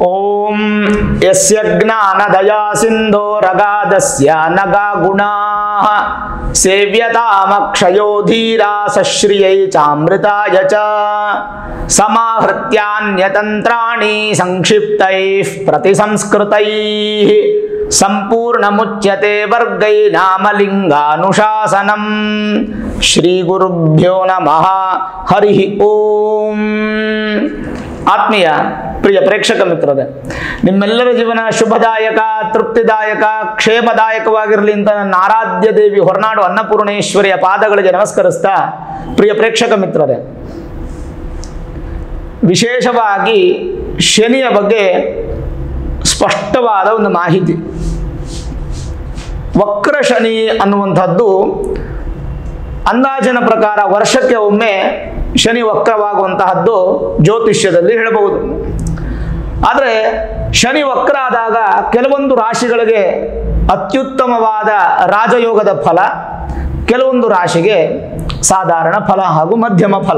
ಓಂ ಯಸ್ಯ ಜ್ಞಾನದಯಾ ಸಿಂಧೋ ರಗಾದಸ್ಯ ನಗಾ ಗುಣಾ ಸೇವ್ಯತಾಮಕ್ಷಯೋ ಧೀರಾ ಸಶ್ರಿಯೈ ಚಾಮೃತಾಯ ಚ ಸಮಾಹೃತ್ಯಾನ್ಯತಂತ್ರಾಣಿ ಸಂಕ್ಷಿಪ್ತೈಃ ಪ್ರತಿಸಂಸ್ಕೃತೈಃ ಸಂಪೂರ್ಣಮುಚ್ಯತೆ ವರ್ಗೈ ನಾಮಲಿಂಗಾನುಶಾಸನಂ ಶ್ರೀಗುರುಭ್ಯೋ ನಮಃ ಹರಿ ಓಂ ಆತ್ಮೀಯ ಪ್ರಿಯ ಪ್ರೇಕ್ಷಕ ಮಿತ್ರರೇ ನಿಮ್ಮೆಲ್ಲರ ಜೀವನ ಶುಭದಾಯಕ ತೃಪ್ತಿದಾಯಕ ಕ್ಷೇಮದಾಯಕವಾಗಿರಲಿ ಅಂತ ನನ್ನ ಆರಾಧ್ಯ ದೇವಿ ಹೊರನಾಡು ಅನ್ನಪೂರ್ಣೇಶ್ವರಿಯ ಪಾದಗಳಿಗೆ ನಮಸ್ಕರಿಸ್ತಾ ಪ್ರಿಯ ಪ್ರೇಕ್ಷಕ ಮಿತ್ರರೇ ವಿಶೇಷವಾಗಿ ಶನಿಯ ಬಗ್ಗೆ ಸ್ಪಷ್ಟವಾದ ಒಂದು ಮಾಹಿತಿ ವಕ್ರ ಶನಿ ಅನ್ನುವಂಥದ್ದು ಅಂದಾಜಿನ ಪ್ರಕಾರ ವರ್ಷಕ್ಕೆ ಒಮ್ಮೆ ಶನಿ ವಕ್ರವಾಗುವಂತಹದ್ದು ಜ್ಯೋತಿಷ್ಯದಲ್ಲಿ ಹೇಳಬಹುದು ಆದರೆ ಶನಿ ವಕ್ರ ಆದಾಗ ಕೆಲವೊಂದು ರಾಶಿಗಳಿಗೆ ಅತ್ಯುತ್ತಮವಾದ ರಾಜಯೋಗದ ಫಲ ಕೆಲವೊಂದು ರಾಶಿಗೆ ಸಾಧಾರಣ ಫಲ ಹಾಗೂ ಮಧ್ಯಮ ಫಲ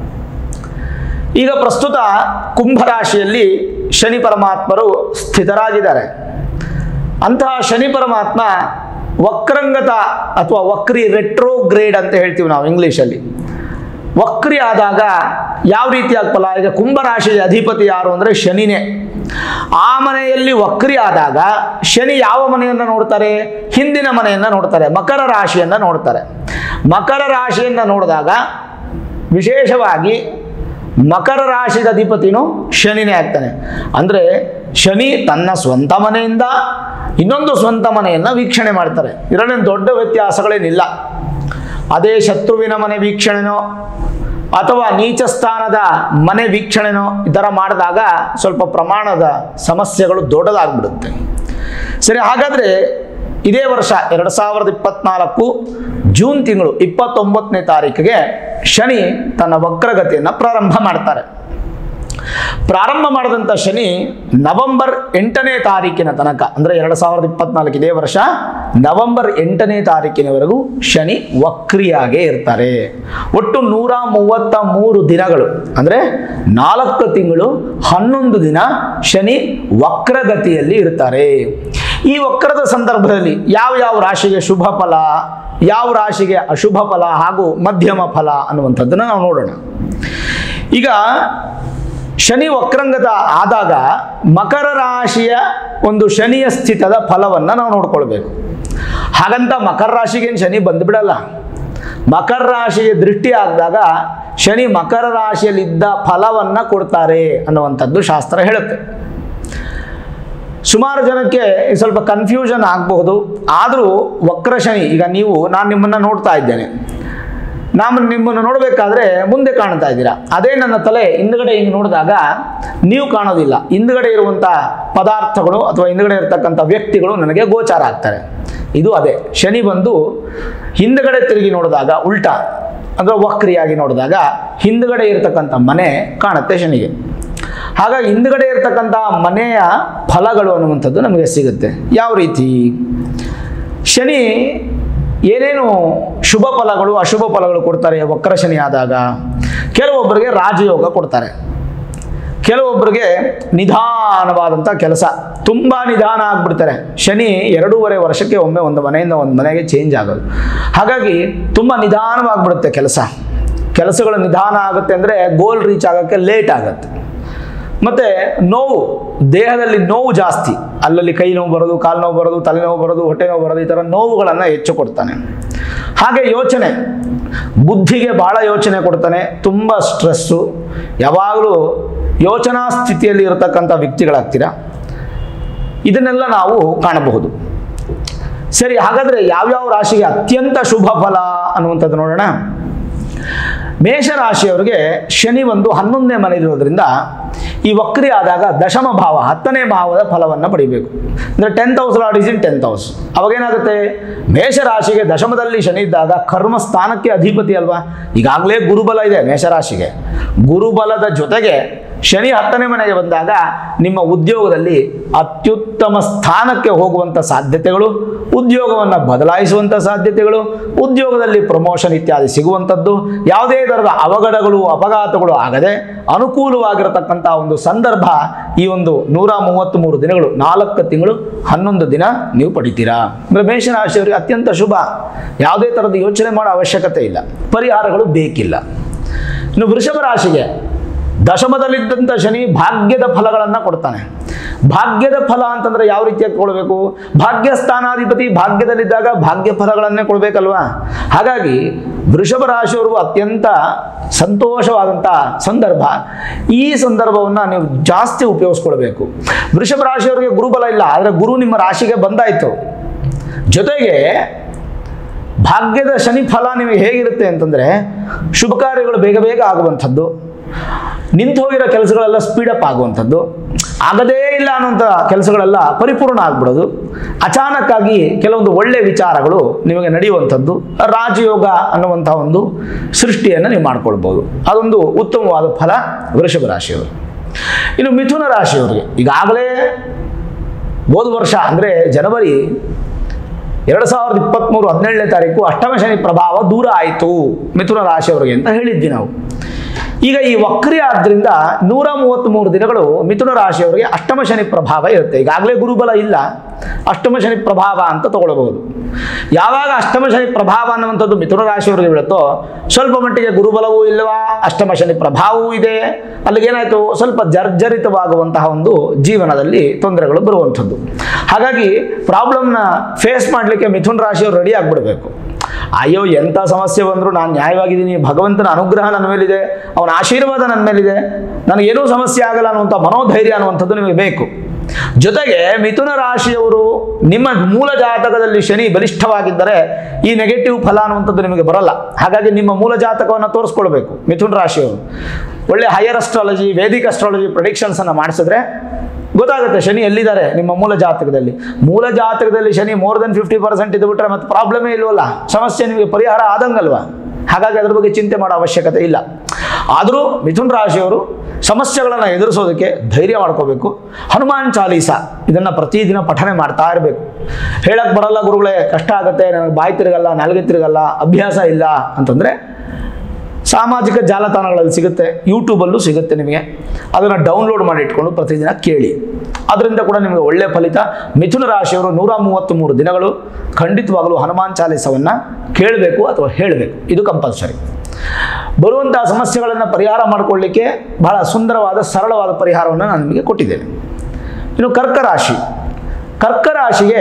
ಈಗ ಪ್ರಸ್ತುತ ಕುಂಭರಾಶಿಯಲ್ಲಿ ಶನಿ ಪರಮಾತ್ಮರು ಸ್ಥಿತರಾಗಿದ್ದಾರೆ ಅಂತಹ ಶನಿ ಪರಮಾತ್ಮ ವಕ್ರಂಗತ ಅಥವಾ ವಕ್ರಿ ರೆಟ್ರೋಗ್ರೇಡ್ ಅಂತ ಹೇಳ್ತೀವಿ ನಾವು ಇಂಗ್ಲೀಷಲ್ಲಿ ವಕ್ರಿ ಆದಾಗ ಯಾವ ರೀತಿಯಾದ ಫಲ ಈಗ ಕುಂಭರಾಶಿಯ ಅಧಿಪತಿ ಯಾರು ಅಂದರೆ ಶನಿನೇ ಆ ಮನೆಯಲ್ಲಿ ವಕ್ರಿ ಆದಾಗ ಶನಿ ಯಾವ ಮನೆಯನ್ನು ನೋಡ್ತಾರೆ ಹಿಂದಿನ ಮನೆಯನ್ನು ನೋಡ್ತಾರೆ ಮಕರ ರಾಶಿಯನ್ನು ನೋಡ್ತಾರೆ ಮಕರ ರಾಶಿಯನ್ನು ನೋಡಿದಾಗ ವಿಶೇಷವಾಗಿ ಮಕರ ರಾಶಿದ ಅಧಿಪತಿನೂ ಶನಿನೇ ಆಗ್ತಾನೆ ಅಂದರೆ ಶನಿ ತನ್ನ ಸ್ವಂತ ಮನೆಯಿಂದ ಇನ್ನೊಂದು ಸ್ವಂತ ಮನೆಯನ್ನು ವೀಕ್ಷಣೆ ಮಾಡ್ತಾರೆ ಎರಡನೇ ದೊಡ್ಡ ವ್ಯತ್ಯಾಸಗಳೇನಿಲ್ಲ ಅದೇ ಶತ್ರುವಿನ ಮನೆ ವೀಕ್ಷಣೆನೋ ಅಥವಾ ನೀಚ ಸ್ಥಾನದ ಮನೆ ವೀಕ್ಷಣೆನೋ ಈ ಥರ ಮಾಡಿದಾಗ ಸ್ವಲ್ಪ ಪ್ರಮಾಣದ ಸಮಸ್ಯೆಗಳು ದೊಡ್ಡದಾಗ್ಬಿಡುತ್ತೆ ಸರಿ ಹಾಗಾದರೆ ಇದೇ ವರ್ಷ ಎರಡು ಸಾವಿರದ ಇಪ್ಪತ್ನಾಲ್ಕು ಜೂನ್ ತಿಂಗಳು ಇಪ್ಪತ್ತೊಂಬತ್ತನೇ ತಾರೀಕಿಗೆ ಶನಿ ತನ್ನ ವಕ್ರಗತಿಯನ್ನು ಪ್ರಾರಂಭ ಮಾಡ್ತಾರೆ ಪ್ರಾರಂಭ ಮಾಡಿದಂಥ ಶನಿ ನವೆಂಬರ್ ಎಂಟನೇ ತಾರೀಕಿನ ತನಕ ಅಂದರೆ ಎರಡು ಸಾವಿರದ ಇಪ್ಪತ್ನಾಲ್ಕು ಇದೇ ವರ್ಷ ನವೆಂಬರ್ ಎಂಟನೇ ತಾರೀಕಿನವರೆಗೂ ಶನಿ ವಕ್ರಿಯಾಗೇ ಇರ್ತಾರೆ ಒಟ್ಟು ನೂರ ಮೂವತ್ತ ಮೂರು ದಿನಗಳು ಅಂದರೆ ನಾಲ್ಕು ತಿಂಗಳು ಹನ್ನೊಂದು ದಿನ ಶನಿ ವಕ್ರಗತಿಯಲ್ಲಿ ಇರ್ತಾರೆ ಈ ವಕ್ರದ ಸಂದರ್ಭದಲ್ಲಿ ಯಾವ ಯಾವ ರಾಶಿಗೆ ಶುಭ ಫಲ ಯಾವ ರಾಶಿಗೆ ಅಶುಭ ಫಲ ಹಾಗೂ ಮಧ್ಯಮ ಫಲ ಅನ್ನುವಂಥದ್ದನ್ನು ನಾವು ನೋಡೋಣ ಈಗ ಶನಿ ವಕ್ರಂಗತ ಆದಾಗ ಮಕರ ರಾಶಿಯ ಒಂದು ಶನಿಯ ಸ್ಥಿತದ ಫಲವನ್ನು ನಾವು ನೋಡ್ಕೊಳ್ಬೇಕು ಹಾಗಂತ ಮಕರ ರಾಶಿಗೇನು ಶನಿ ಬಂದುಬಿಡಲ್ಲ ಮಕರ ರಾಶಿಯ ದೃಷ್ಟಿ ಆದಾಗ ಶನಿ ಮಕರ ರಾಶಿಯಲ್ಲಿದ್ದ ಫಲವನ್ನು ಕೊಡ್ತಾರೆ ಅನ್ನುವಂಥದ್ದು ಶಾಸ್ತ್ರ ಹೇಳುತ್ತೆ ಸುಮಾರು ಜನಕ್ಕೆ ಈ ಸ್ವಲ್ಪ ಕನ್ಫ್ಯೂಷನ್ ಆಗಬಹುದು ಆದರೂ ವಕ್ರ ಶನಿ ಈಗ ನೀವು ನಾನು ನಿಮ್ಮನ್ನು ನೋಡ್ತಾ ಇದ್ದೇನೆ ನಾನು ನಿಮ್ಮನ್ನು ನೋಡಬೇಕಾದ್ರೆ ಮುಂದೆ ಕಾಣ್ತಾ ಇದ್ದೀರಾ ಅದೇ ನನ್ನ ತಲೆ ಹಿಂದ್ಗಡೆ ಹಿಂಗೆ ನೋಡಿದಾಗ ನೀವು ಕಾಣೋದಿಲ್ಲ ಹಿಂದ್ಗಡೆ ಇರುವಂಥ ಪದಾರ್ಥಗಳು ಅಥವಾ ಹಿಂದ್ಗಡೆ ಇರತಕ್ಕಂಥ ವ್ಯಕ್ತಿಗಳು ನನಗೆ ಗೋಚಾರ ಆಗ್ತಾರೆ ಇದು ಅದೇ ಶನಿ ಬಂದು ಹಿಂದ್ಗಡೆ ತಿರುಗಿ ನೋಡಿದಾಗ ಉಲ್ಟಾ ಅಂದರೆ ವಕ್ರಿಯಾಗಿ ನೋಡಿದಾಗ ಹಿಂದ್ಗಡೆ ಇರತಕ್ಕಂಥ ಮನೆ ಕಾಣುತ್ತೆ ಶನಿಗೆ ಹಾಗಾಗಿ ಹಿಂದ್ಗಡೆ ಇರತಕ್ಕಂಥ ಮನೆಯ ಫಲಗಳು ಅನ್ನುವಂಥದ್ದು ನಮಗೆ ಸಿಗುತ್ತೆ ಯಾವ ರೀತಿ ಶನಿ ಏನೇನು ಶುಭ ಫಲಗಳು ಅಶುಭ ಫಲಗಳು ಕೊಡ್ತಾರೆ ವಕ್ರ ಶನಿ ಆದಾಗ ಕೆಲವೊಬ್ಬರಿಗೆ ರಾಜಯೋಗ ಕೊಡ್ತಾರೆ ಕೆಲವೊಬ್ಬರಿಗೆ ನಿಧಾನವಾದಂಥ ಕೆಲಸ ತುಂಬ ನಿಧಾನ ಆಗ್ಬಿಡ್ತಾರೆ ಶನಿ ಎರಡೂವರೆ ವರ್ಷಕ್ಕೆ ಒಮ್ಮೆ ಒಂದು ಮನೆಯಿಂದ ಒಂದು ಮನೆಗೆ ಚೇಂಜ್ ಆಗೋದು ಹಾಗಾಗಿ ತುಂಬ ನಿಧಾನವಾಗಿಬಿಡುತ್ತೆ ಕೆಲಸ ಕೆಲಸಗಳು ನಿಧಾನ ಆಗುತ್ತೆ ಅಂದರೆ ಗೋಲ್ ರೀಚ್ ಆಗೋಕ್ಕೆ ಲೇಟ್ ಆಗುತ್ತೆ ಮತ್ತು ನೋವು ದೇಹದಲ್ಲಿ ನೋವು ಜಾಸ್ತಿ ಅಲ್ಲಲ್ಲಿ ಕೈ ನೋವು ಬರೋದು ಕಾಲು ನೋವು ಬರೋದು ತಲೆನೋವು ಬರೋದು ಹೊಟ್ಟೆ ನೋವು ಬರೋದು ಈ ಥರ ನೋವುಗಳನ್ನು ಹೆಚ್ಚು ಕೊಡ್ತಾನೆ ಹಾಗೆ ಯೋಚನೆ ಬುದ್ಧಿಗೆ ಭಾಳ ಯೋಚನೆ ಕೊಡ್ತಾನೆ ತುಂಬ ಸ್ಟ್ರೆಸ್ಸು ಯಾವಾಗಲೂ ಯೋಚನಾ ಸ್ಥಿತಿಯಲ್ಲಿ ಇರತಕ್ಕಂಥ ವ್ಯಕ್ತಿಗಳಾಗ್ತೀರಾ ಇದನ್ನೆಲ್ಲ ನಾವು ಕಾಣಬಹುದು ಸರಿ ಹಾಗಾದರೆ ಯಾವ್ಯಾವ ರಾಶಿಗೆ ಅತ್ಯಂತ ಶುಭ ಫಲ ಅನ್ನುವಂಥದ್ದು ನೋಡೋಣ ಮೇಷರಾಶಿಯವರಿಗೆ ಶನಿ ಒಂದು ಹನ್ನೊಂದನೇ ಮನೆ ಇರೋದ್ರಿಂದ ಈ ವಕ್ರಿ ಆದಾಗ ದಶಮ ಭಾವ ಹತ್ತನೇ ಭಾವದ ಫಲವನ್ನು ಪಡಿಬೇಕು ಅಂದರೆ tenth house lord is in tenth house ಅವಾಗೇನಾಗುತ್ತೆ ಮೇಷರಾಶಿಗೆ ದಶಮದಲ್ಲಿ ಶನಿ ಇದ್ದಾಗ ಕರ್ಮ ಸ್ಥಾನಕ್ಕೆ ಅಧಿಪತಿ ಅಲ್ವಾ ಈಗಾಗಲೇ ಗುರುಬಲ ಇದೆ ಮೇಷರಾಶಿಗೆ ಗುರುಬಲದ ಜೊತೆಗೆ ಶನಿ ಹತ್ತನೇ ಮನೆಗೆ ಬಂದಾಗ ನಿಮ್ಮ ಉದ್ಯೋಗದಲ್ಲಿ ಅತ್ಯುತ್ತಮ ಸ್ಥಾನಕ್ಕೆ ಹೋಗುವಂಥ ಸಾಧ್ಯತೆಗಳು ಉದ್ಯೋಗವನ್ನು ಬದಲಾಯಿಸುವಂಥ ಸಾಧ್ಯತೆಗಳು ಉದ್ಯೋಗದಲ್ಲಿ ಪ್ರಮೋಷನ್ ಇತ್ಯಾದಿ ಸಿಗುವಂಥದ್ದು ಯಾವುದೇ ಥರದ ಅವಘಡಗಳು ಅಪಘಾತಗಳು ಆಗದೆ ಅನುಕೂಲವಾಗಿರತಕ್ಕಂಥ ಒಂದು ಸಂದರ್ಭ ಈ ಒಂದು ನೂರ ಮೂವತ್ತ್ಮೂರು ದಿನಗಳು ನಾಲ್ಕು ತಿಂಗಳು ಹನ್ನೊಂದು ದಿನ ನೀವು ಪಡಿತೀರಾ ಅಂದರೆ ಮೇಷರಾಶಿಯವರಿಗೆ ಅತ್ಯಂತ ಶುಭ ಯಾವುದೇ ಥರದ ಯೋಚನೆ ಮಾಡೋ ಅವಶ್ಯಕತೆ ಇಲ್ಲ ಪರಿಹಾರಗಳು ಬೇಕಿಲ್ಲ ಇನ್ನು ವೃಷಭ ರಾಶಿಗೆ ದಶಮದಲ್ಲಿದ್ದಂಥ ಶನಿ ಭಾಗ್ಯದ ಫಲಗಳನ್ನು ಕೊಡ್ತಾನೆ ಭಾಗ್ಯದ ಫಲ ಅಂತಂದ್ರೆ ಯಾವ ರೀತಿಯಾಗಿ ಕೊಡಬೇಕು ಭಾಗ್ಯ ಸ್ಥಾನಾಧಿಪತಿ ಭಾಗ್ಯದಲ್ಲಿದ್ದಾಗ ಭಾಗ್ಯ ಫಲಗಳನ್ನೇ ಕೊಡಬೇಕಲ್ವಾ ಹಾಗಾಗಿ ವೃಷಭ ರಾಶಿಯವರಿಗೂ ಅತ್ಯಂತ ಸಂತೋಷವಾದಂಥ ಸಂದರ್ಭ ಈ ಸಂದರ್ಭವನ್ನು ನೀವು ಜಾಸ್ತಿ ಉಪಯೋಗಿಸ್ಕೊಳ್ಬೇಕು ವೃಷಭ ರಾಶಿಯವರಿಗೆ ಗುರುಬಲ ಇಲ್ಲ ಆದರೆ ಗುರು ನಿಮ್ಮ ರಾಶಿಗೆ ಬಂದಾಯಿತು ಜೊತೆಗೆ ಭಾಗ್ಯದ ಶನಿ ಫಲ ನಿಮಗೆ ಹೇಗಿರುತ್ತೆ ಅಂತಂದರೆ ಶುಭ ಕಾರ್ಯಗಳು ಬೇಗ ಬೇಗ ಆಗುವಂಥದ್ದು ನಿಂತು ಹೋಗಿರೋ ಕೆಲಸಗಳೆಲ್ಲ ಸ್ಪೀಡಪ್ ಆಗುವಂಥದ್ದು ಆಗದೇ ಇಲ್ಲ ಅನ್ನುವಂಥ ಕೆಲಸಗಳೆಲ್ಲ ಪರಿಪೂರ್ಣ ಆಗ್ಬಿಡೋದು ಅಚಾನಕ್ಕಾಗಿ ಕೆಲವೊಂದು ಒಳ್ಳೆಯ ವಿಚಾರಗಳು ನಿಮಗೆ ನಡೆಯುವಂಥದ್ದು ರಾಜಯೋಗ ಅನ್ನುವಂಥ ಒಂದು ಸೃಷ್ಟಿಯನ್ನು ನೀವು ಮಾಡ್ಕೊಳ್ಬೋದು ಅದೊಂದು ಉತ್ತಮವಾದ ಫಲ ವೃಷಭ ರಾಶಿಯವರು ಇನ್ನು ಮಿಥುನ ರಾಶಿಯವರಿಗೆ ಈಗಾಗಲೇ ಹೋದ ವರ್ಷ ಅಂದರೆ ಜನವರಿ ಎರಡು ಸಾವಿರದ ಇಪ್ಪತ್ತ್ಮೂರು ಹದಿನೇಳನೇ ತಾರೀಕು ಅಷ್ಟಮ ಶನಿ ಪ್ರಭಾವ ದೂರ ಆಯಿತು ಮಿಥುನ ರಾಶಿಯವರಿಗೆ ಅಂತ ಹೇಳಿದ್ವಿ ನಾವು ಈಗ ಈ ವಕ್ರಿ ಆದ್ರಿಂದ ನೂರ ಮೂವತ್ತ್ಮೂರು ದಿನಗಳು ಮಿಥುನ ರಾಶಿಯವರಿಗೆ ಅಷ್ಟಮ ಶನಿ ಪ್ರಭಾವ ಇರುತ್ತೆ ಈಗಾಗಲೇ ಗುರುಬಲ ಇಲ್ಲ ಅಷ್ಟಮ ಶನಿ ಪ್ರಭಾವ ಅಂತ ತಗೊಳ್ಬಹುದು ಯಾವಾಗ ಅಷ್ಟಮ ಶನಿ ಪ್ರಭಾವ ಅನ್ನುವಂಥದ್ದು ಮಿಥುನ ರಾಶಿಯವರಿಗೆ ಬೀಳುತ್ತೋ ಸ್ವಲ್ಪ ಮಟ್ಟಿಗೆ ಗುರುಬಲವೂ ಇಲ್ಲವಾ ಅಷ್ಟಮ ಶನಿ ಪ್ರಭಾವವೂ ಇದೆ ಅಲ್ಲಿಗೇನಾಯಿತು ಸ್ವಲ್ಪ ಜರ್ಜರಿತವಾಗುವಂತಹ ಒಂದು ಜೀವನದಲ್ಲಿ ತೊಂದರೆಗಳು ಬರುವಂಥದ್ದು ಹಾಗಾಗಿ ಪ್ರಾಬ್ಲಮ್ನ ಫೇಸ್ ಮಾಡಲಿಕ್ಕೆ ಮಿಥುನ ರಾಶಿಯವರು ರೆಡಿ ಆಗಿಬಿಡಬೇಕು ಅಯ್ಯೋ ಎಂಥ ಸಮಸ್ಯೆ ಬಂದರೂ ನಾನು ನ್ಯಾಯವಾಗಿದ್ದೀನಿ ಭಗವಂತನ ಅನುಗ್ರಹ ನನ್ನ ಮೇಲಿದೆ ಅವನ ಆಶೀರ್ವಾದ ನನ್ನ ಮೇಲಿದೆ ನನಗೇನೂ ಸಮಸ್ಯೆ ಆಗಲ್ಲ ಅನ್ನುವಂಥ ಮನೋಧೈರ್ಯ ಅನ್ನುವಂಥದ್ದು ನಿಮಗೆ ಬೇಕು ಜೊತೆಗೆ ಮಿಥುನ ರಾಶಿಯವರು ನಿಮ್ಮ ಮೂಲ ಜಾತಕದಲ್ಲಿ ಶನಿ ಬಲಿಷ್ಠವಾಗಿದ್ದರೆ ಈ ನೆಗೆಟಿವ್ ಫಲ ಅನ್ನುವಂಥದ್ದು ನಿಮಗೆ ಬರಲ್ಲ ಹಾಗಾಗಿ ನಿಮ್ಮ ಮೂಲ ಜಾತಕವನ್ನು ತೋರಿಸ್ಕೊಳ್ಬೇಕು ಮಿಥುನ ರಾಶಿಯವರು ಒಳ್ಳೆ ಹೈಯರ್ ಅಸ್ಟ್ರಾಲಜಿ ವೇದಿಕ್ ಅಸ್ಟ್ರಾಲಜಿ ಪ್ರೊಡಿಕ್ಷನ್ಸನ್ನು ಮಾಡಿಸಿದ್ರೆ ಗೊತ್ತಾಗುತ್ತೆ ಶನಿ ಎಲ್ಲಿದ್ದಾರೆ ನಿಮ್ಮ ಮೂಲ ಜಾತಕದಲ್ಲಿ ಮೂಲ ಜಾತಕದಲ್ಲಿ Shani more than fifty percent ಇದ್ಬಿಟ್ರೆ ಮತ್ತೆ ಪ್ರಾಬ್ಲಮೇ ಇಲ್ವಲ್ಲ ಸಮಸ್ಯೆ ನಿಮಗೆ ಪರಿಹಾರ ಆದಂಗಲ್ವಾ ಹಾಗಾಗಿ ಅದ್ರ ಬಗ್ಗೆ ಚಿಂತೆ ಮಾಡೋ ಅವಶ್ಯಕತೆ ಇಲ್ಲ ಆದರೂ ಮಿಥುನ್ ರಾಶಿಯವರು ಸಮಸ್ಯೆಗಳನ್ನು ಎದುರಿಸೋದಕ್ಕೆ ಧೈರ್ಯ ಮಾಡ್ಕೋಬೇಕು ಹನುಮಾನ್ ಚಾಲೀಸ ಇದನ್ನು ಪ್ರತಿದಿನ ಪಠನೆ ಮಾಡ್ತಾ ಇರಬೇಕು ಹೇಳಕ್ಕೆ ಬರಲ್ಲ ಗುರುಗಳೇ ಕಷ್ಟ ಆಗುತ್ತೆ ನನಗೆ ಬಾಯಿ ತಿರುಗಲ್ಲ ನಾಲ್ಗೆ ತಿರುಗಲ್ಲ ಅಭ್ಯಾಸ ಇಲ್ಲ ಅಂತಂದರೆ ಸಾಮಾಜಿಕ ಜಾಲತಾಣಗಳಲ್ಲಿ ಸಿಗುತ್ತೆ ಯೂಟ್ಯೂಬಲ್ಲೂ ಸಿಗುತ್ತೆ ನಿಮಗೆ ಅದನ್ನು ಡೌನ್ಲೋಡ್ ಮಾಡಿ ಇಟ್ಕೊಂಡು ಪ್ರತಿದಿನ ಕೇಳಿ ಅದರಿಂದ ಕೂಡ ನಿಮಗೆ ಒಳ್ಳೆಯ ಫಲಿತ ಮಿಥುನ ರಾಶಿಯವರು ನೂರ ಮೂವತ್ತ್ಮೂರು ದಿನಗಳು ಖಂಡಿತವಾಗಲೂ ಹನುಮಾನ್ ಚಾಲೀಸವನ್ನು ಕೇಳಬೇಕು ಅಥವಾ ಹೇಳಬೇಕು ಇದು ಕಂಪಲ್ಸರಿ ಬರುವಂತಹ ಸಮಸ್ಯೆಗಳನ್ನು ಪರಿಹಾರ ಮಾಡಿಕೊಳ್ಳಿಕ್ಕೆ ಬಹಳ ಸುಂದರವಾದ ಸರಳವಾದ ಪರಿಹಾರವನ್ನು ನಾನು ನಿಮಗೆ ಕೊಟ್ಟಿದ್ದೇನೆ ಇನ್ನು ಕರ್ಕ ರಾಶಿ ಕರ್ಕ ರಾಶಿಗೆ